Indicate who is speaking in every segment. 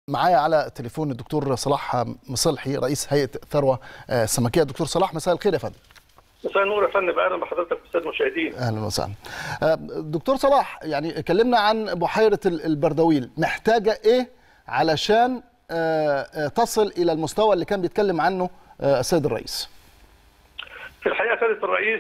Speaker 1: معايا على التليفون الدكتور صلاح مصلحي رئيس هيئه الثروه السمكيه دكتور صلاح مساء الخير يا فندم
Speaker 2: مساء النور يا فندم اهلا بحضرتك استاذ المشاهدين
Speaker 1: اهلا وسهلا دكتور صلاح يعني كلمنا عن بحيره البردويل محتاجه ايه علشان تصل الى المستوى اللي كان بيتكلم عنه السيد الرئيس
Speaker 2: في الحقيقه سياده الرئيس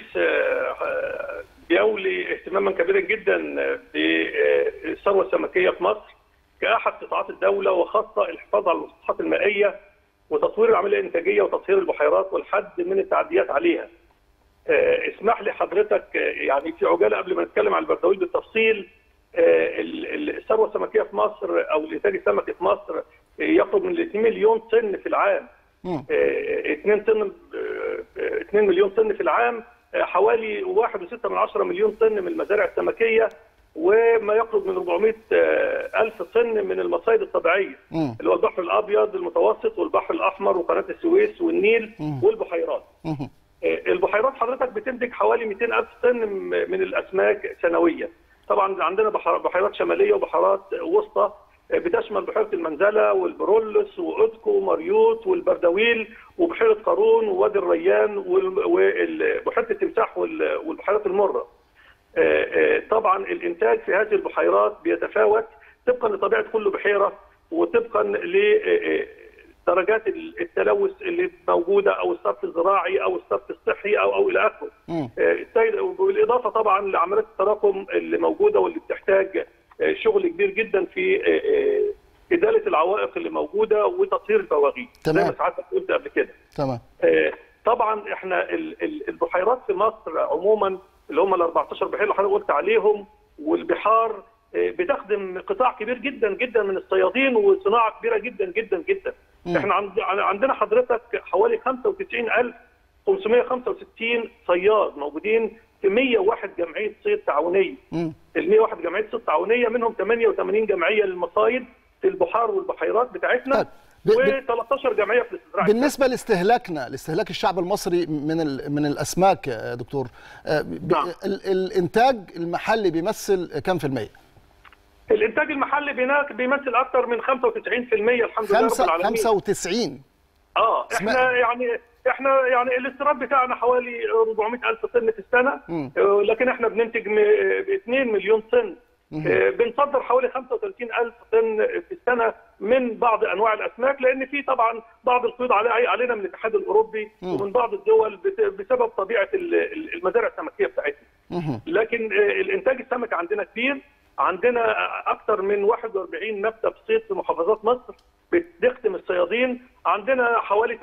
Speaker 2: بيولي اهتماما كبيرا جدا بالثروه السمكيه في مصر كاحد قطاعات الدوله وخاصه الحفاظ على المسطحات المائيه وتطوير العمليه الانتاجيه وتطهير البحيرات والحد من التعديات عليها. اسمح لي حضرتك يعني في عجاله قبل ما نتكلم عن البردويل بالتفصيل الثروه السمكيه في مصر او الانتاج السمكي في مصر يقرب من 2 مليون طن في العام. 2 طن 2 مليون طن في العام حوالي 1.6 مليون طن من المزارع السمكيه وما يقرب من 400 ألف طن من المصايد الطبيعية م. اللي هو البحر الأبيض المتوسط والبحر الأحمر وقناة السويس والنيل م. والبحيرات م. البحيرات حضرتك بتنتج حوالي 200 ألف طن من الأسماك سنويا طبعا عندنا بحيرات شمالية وبحيرات وسطى بتشمل بحيرة المنزلة والبرولس وأودكو ومريوط والبردويل وبحيرة قارون ووادي الريان وبحيرة التمساح والبحيرات المرة طبعا الانتاج في هذه البحيرات بيتفاوت طبقا لطبيعه كل بحيره وطبقا لدرجات التلوث اللي موجوده او الصرف الزراعي او الصرف الصحي او او الى اخره. بالاضافه طبعا لعمليات التراكم اللي موجوده واللي بتحتاج شغل كبير جدا في ازاله العوائق اللي موجوده وتطهير البواغي زي ما سعادتك قلت قبل كده.
Speaker 1: تمام.
Speaker 2: طبعا احنا البحيرات في مصر عموما اللي هم ال 14 بحيره اللي حضرتك قلت عليهم والبحار بتخدم قطاع كبير جدا جدا من الصيادين وصناعه كبيره جدا جدا جدا. م. احنا عندنا حضرتك حوالي 95565 صياد موجودين في 101 جمعيه صيد تعاونيه. ال 101 جمعيه صيد تعاونيه منهم 88 جمعيه للمصايد في البحار والبحيرات بتاعتنا. طيب. و13 جمعيه في الاستزراع
Speaker 1: بالنسبه لاستهلاكنا لاستهلاك الشعب المصري من من الاسماك يا دكتور نعم. الانتاج المحلي بيمثل كم في الميه؟
Speaker 2: الانتاج المحلي بيمثل اكثر من 95% الحمد لله رب العالمين
Speaker 1: 95
Speaker 2: اه احنا يعني احنا يعني الاستيراد بتاعنا حوالي 400 الف طن في السنه م. لكن احنا بننتج 2 مليون طن بنصدر حوالي 35 ألف طن في السنة من بعض أنواع الأسماك لأن في طبعا بعض القيود علينا من الاتحاد الأوروبي ومن بعض الدول بسبب طبيعة المزارع السمكية بتاعتنا لكن الإنتاج السمكي عندنا كبير عندنا أكثر من 41 مكتب صيد في محافظات مصر بتخدم الصيادين عندنا حوالي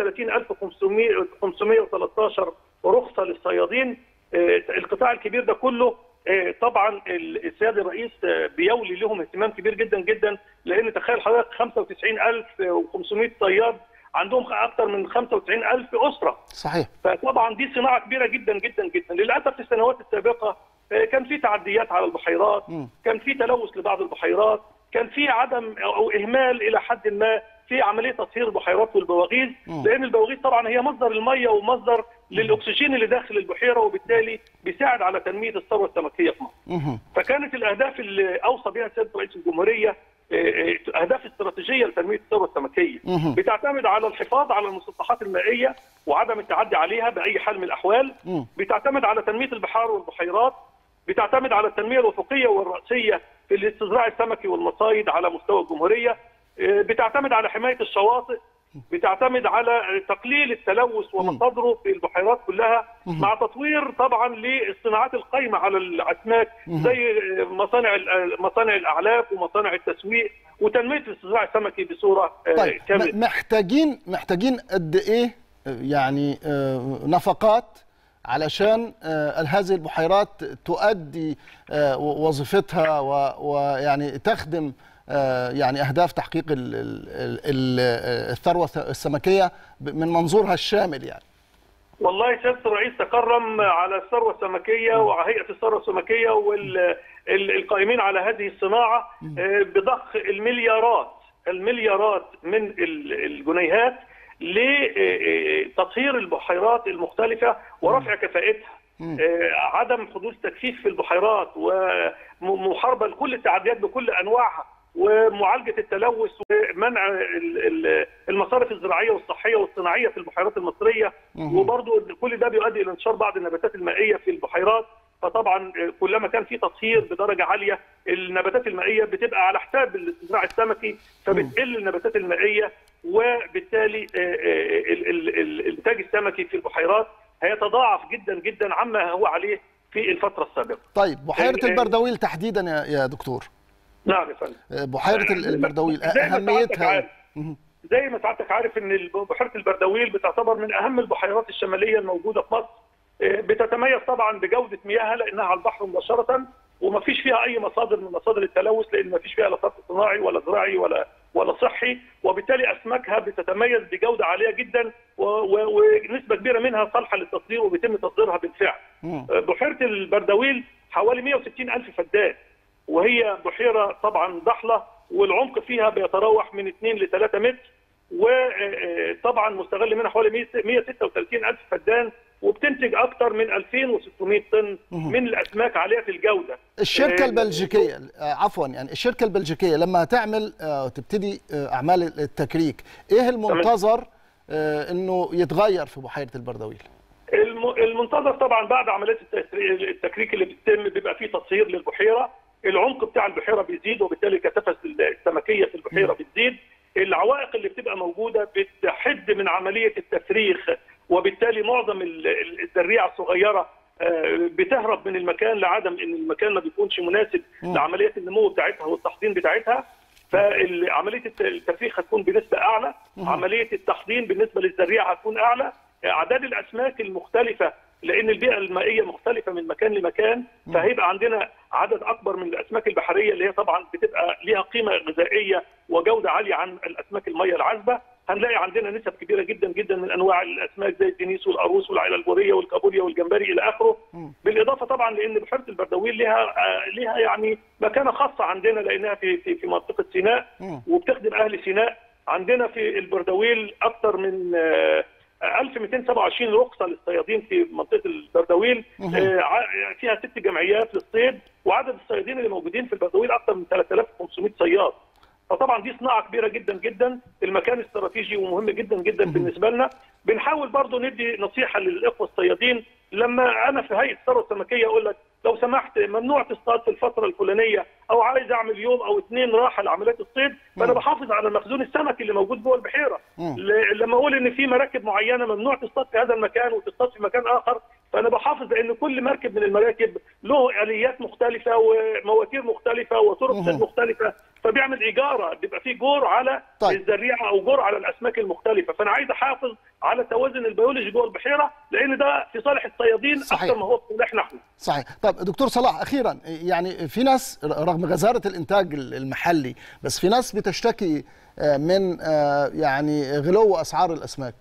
Speaker 2: 30513 رخصة للصيادين القطاع الكبير ده كله طبعا السيد الرئيس بيولي لهم اهتمام كبير جدا جدا لان تخيل حضرتك 95500 صياد عندهم اكثر من 95000 اسره
Speaker 1: صحيح
Speaker 2: فطبعا دي صناعه كبيره جدا جدا جدا للاسف في السنوات السابقه كان في تعديات على البحيرات م. كان في تلوث لبعض البحيرات كان في عدم او اهمال الى حد ما في عمليه تطهير البحيرات والبواغيز لان البواغيز طبعا هي مصدر الميه ومصدر للاكسجين اللي داخل البحيره وبالتالي بيساعد على تنميه الثروه السمكيه في مصر. فكانت الاهداف اللي اوصى بها سياده رئيس الجمهوريه اهداف استراتيجيه لتنميه الثروه السمكيه بتعتمد على الحفاظ على المسطحات المائيه وعدم التعدي عليها باي حال من الاحوال بتعتمد على تنميه البحار والبحيرات بتعتمد على التنميه الافقيه والراسيه في الاستزراع السمكي والمصايد على مستوى الجمهوريه بتعتمد على حمايه الشواطئ بتعتمد على تقليل التلوث ومصادره في البحيرات كلها مع تطوير طبعا للصناعات القايمه على الاسماك زي مصانع مصانع الاعلاف ومصانع التسويق وتنميه الاستزراع السمكي بصوره
Speaker 1: طيب كامله. محتاجين محتاجين قد ايه يعني نفقات علشان هذه البحيرات تؤدي وظيفتها ويعني تخدم يعني اهداف تحقيق الثروه السمكيه من منظورها الشامل يعني
Speaker 2: والله سياده الرئيس تكرم على الثروه السمكيه وهيئه الثروه السمكيه والقائمين على هذه الصناعه بضخ المليارات المليارات من الجنيهات لتطهير البحيرات المختلفه ورفع كفاءتها عدم حدوث تجفيف في البحيرات ومحاربه لكل التعديات بكل انواعها ومعالجه التلوث ومنع ال- ال- المصارف الزراعيه والصحيه والصناعيه في البحيرات المصريه وبرضه كل ده بيؤدي الى انتشار بعض النباتات المائيه في البحيرات فطبعا كلما كان في تطهير بدرجه عاليه النباتات المائيه بتبقى على حساب الاستزراع السمكي فبتقل النباتات المائيه وبالتالي آه، آه، ال- ال- ال- الانتاج السمكي في البحيرات هيتضاعف جدا جدا عما هو عليه في الفتره السابقه.
Speaker 1: طيب بحيره
Speaker 2: ال-
Speaker 1: البردويل تحديدا يا يا دكتور
Speaker 2: نعم يا فندم.
Speaker 1: آه، بحيره ال- البردويل
Speaker 2: زي ما سعادتك
Speaker 1: اهميتها
Speaker 2: عارف.
Speaker 1: مهم.
Speaker 2: زي ما سعادتك عارف ان الب- بحيره البردويل بتعتبر من اهم البحيرات الشماليه الموجوده في مصر آه، بتتميز طبعا بجوده مياهها لانها على البحر مباشره وما فيش فيها اي مصادر من مصادر التلوث لان ما فيش فيها لا صرف صناعي ولا زراعي ولا ولا صحي وبالتالي اسماكها بتتميز بجوده عاليه جدا و- و- ونسبه كبيره منها صالحه للتصدير وبيتم تصديرها بالفعل.
Speaker 1: مم.
Speaker 2: آه، بحيره البردويل حوالي 160 الف فدان وهي بحيره طبعا ضحله والعمق فيها بيتراوح من 2 ل 3 متر وطبعا مستغل منها حوالي 136 الف فدان وبتنتج اكثر من 2600 طن من الاسماك عاليه الجوده
Speaker 1: الشركه
Speaker 2: آه،
Speaker 1: البلجيكيه آه، عفوا يعني الشركه البلجيكيه لما تعمل آه، تبتدي آه، اعمال التكريك ايه المنتظر آه، انه يتغير في بحيره البردويل
Speaker 2: الم- المنتظر طبعا بعد عمليه التسري- التكريك اللي بتتم بيبقى فيه تطهير للبحيره العمق بتاع البحيره بيزيد وبالتالي الكثافه السمكيه في البحيره بتزيد العوائق اللي بتبقى موجوده بتحد من عمليه التفريخ وبالتالي معظم ال- ال- الزريعه الصغيره آه، بتهرب من المكان لعدم ان المكان ما بيكونش مناسب لعمليه النمو بتاعتها والتحضين بتاعتها فعمليه التفريخ هتكون بنسبه اعلى عمليه التحضين بالنسبه للزريعه هتكون اعلى اعداد الاسماك المختلفه لان البيئه المائيه مختلفه من مكان لمكان فهيبقى عندنا عدد اكبر من الاسماك البحريه اللي هي طبعا بتبقى ليها قيمه غذائيه وجوده عاليه عن الاسماك الميه العذبه هنلاقي عندنا نسب كبيره جدا جدا من انواع الاسماك زي الدنيس والقاروص والعلالبوريه والكابوريا والجمبري الى اخره بالاضافه طبعا لان بحيره البردويل لها آه، لها يعني مكانه خاصه عندنا لانها في في في منطقه سيناء وبتخدم اهل سيناء عندنا في البردويل اكثر من آه، 1227 رخصه للصيادين في منطقه البردويل آه، ع- فيها ست جمعيات للصيد وعدد الصيادين اللي موجودين في البردويل اكثر من 3500 صياد فطبعا دي صناعه كبيره جدا جدا المكان استراتيجي ومهم جدا جدا بالنسبه لنا بنحاول برضو ندي نصيحه للاخوه الصيادين لما انا في هيئه الثروه السمكيه اقول لك لو سمحت ممنوع تصطاد في الفتره الفلانيه او عايز اعمل يوم او اثنين راحه لعمليات الصيد فانا بحافظ على المخزون السمكي اللي موجود جوه البحيره ل- لما اقول ان في مراكب معينه ممنوع تصطاد في هذا المكان وتصطاد في مكان اخر فانا بحافظ لان كل مركب من المراكب له اليات مختلفه ومواتير مختلفه وطرق صيد مختلفه فبيعمل اجاره بيبقى فيه جور على
Speaker 1: طيب.
Speaker 2: الزريعه او جور على الاسماك المختلفه فانا عايز احافظ على التوازن البيولوجي جوه البحيره لان ده في صالح الصيادين
Speaker 1: صحيح.
Speaker 2: اكثر ما هو في صالحنا احنا
Speaker 1: صحيح طيب دكتور صلاح اخيرا يعني في ناس رغم غزاره الانتاج المحلي بس في ناس بتشتكي آه، من آه، يعني غلو اسعار الاسماك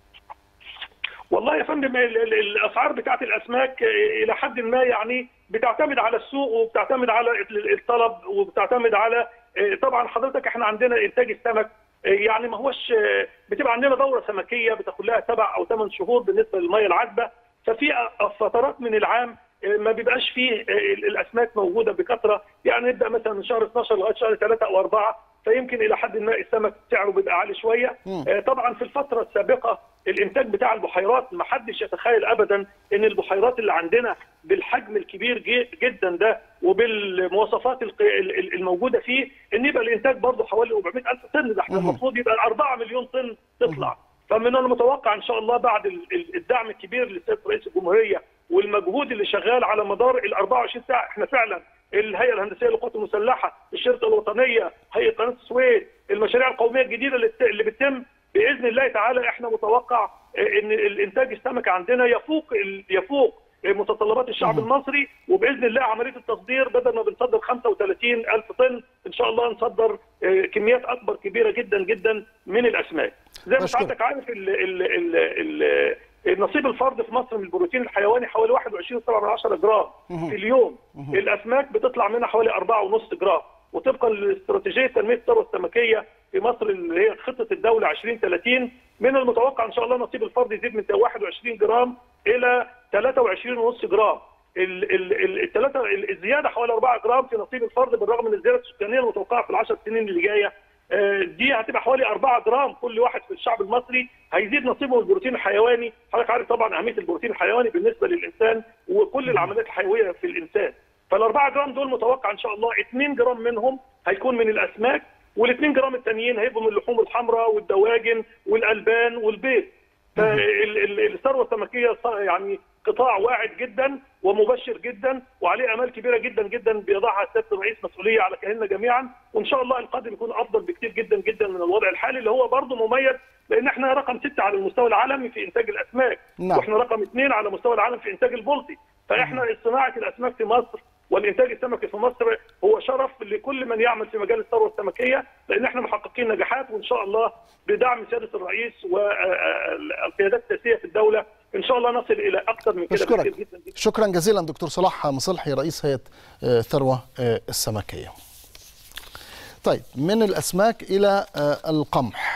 Speaker 2: والله يا فندم ال- ال- الاسعار بتاعت الاسماك آه، الى حد ما يعني بتعتمد على السوق وبتعتمد على ال- الطلب وبتعتمد على آه، طبعا حضرتك احنا عندنا انتاج السمك آه، يعني ما هوش آه، بتبقى عندنا دوره سمكيه بتاخد لها سبع او ثمان شهور بالنسبه للميه العذبه ففي أ- فترات من العام آه، ما بيبقاش فيه آه، ال- الاسماك موجوده بكثره يعني نبدا مثلا من شهر 12 لغايه شهر 3 او 4 فيمكن الى حد ما السمك سعره بيبقى عالي شويه آه، طبعا في الفتره السابقه الانتاج بتاع البحيرات ما حدش يتخيل ابدا ان البحيرات اللي عندنا بالحجم الكبير جي- جدا ده وبالمواصفات الق- ال- ال- الموجوده فيه ان يبقى الانتاج برضه حوالي 400 الف طن ده احنا المفروض يبقى 4 مليون طن تطلع فمن المتوقع ان شاء الله بعد ال- ال- الدعم الكبير للسيد رئيس الجمهوريه والمجهود اللي شغال على مدار ال 24 ساعه احنا فعلا الهيئه الهندسيه للقوات المسلحه، الشرطه الوطنيه، هيئه قناه السويس، المشاريع القوميه الجديده اللي بت- اللي بتتم باذن الله تعالى احنا متوقع آه، ان الانتاج السمك عندنا يفوق ال- يفوق متطلبات الشعب المصري وباذن الله عمليه التصدير بدل ما بنصدر 35 الف طن ان شاء الله نصدر آه، كميات اكبر كبيره جدا جدا من الاسماك. زي ما
Speaker 1: بشكر.
Speaker 2: سعادتك عارف ال ال ال ال النصيب الفرد في مصر من البروتين الحيواني حوالي 21.7 جرام في اليوم الاسماك بتطلع منها حوالي 4.5 جرام وطبقا لاستراتيجيه تنميه الثروه السمكيه في مصر اللي هي خطه الدوله 2030 من المتوقع ان شاء الله نصيب الفرد يزيد من 21 جرام الى 23.5 جرام الثلاثه الزياده حوالي 4 جرام في نصيب الفرد بالرغم من الزياده السكانيه المتوقعه في العشر سنين اللي جايه دي هتبقى حوالي 4 جرام كل واحد في الشعب المصري هيزيد نصيبه من البروتين الحيواني حضرتك عارف طبعا اهميه البروتين الحيواني بالنسبه للانسان وكل العمليات الحيويه في الانسان فال4 جرام دول متوقع ان شاء الله 2 جرام منهم هيكون من الاسماك وال2 جرام التانيين هيبقوا من اللحوم الحمراء والدواجن والالبان والبيض فالثروه السمكيه يعني قطاع واعد جدا ومبشر جدا وعليه امال كبيره جدا جدا بيضعها سياده الرئيس مسؤوليه على كاهلنا جميعا وان شاء الله القادم يكون افضل بكثير جدا جدا من الوضع الحالي اللي هو برضه مميز لان احنا رقم سته على المستوى العالمي في انتاج الاسماك
Speaker 1: نعم.
Speaker 2: واحنا رقم اثنين على مستوى العالم في انتاج البلطي فاحنا صناعه الاسماك في مصر والانتاج السمكي في مصر هو شرف لكل من يعمل في مجال الثروه السمكيه لان احنا محققين نجاحات وان شاء الله بدعم سياده الرئيس والقيادات السياسيه في الدوله ان شاء الله نصل الى اكثر من كده
Speaker 1: أشكرك.
Speaker 2: بكثير جدا جدا
Speaker 1: شكرا جزيلا دكتور صلاح مصلحي رئيس هيئه آه، الثروه آه، السمكيه طيب من الاسماك الى آه، القمح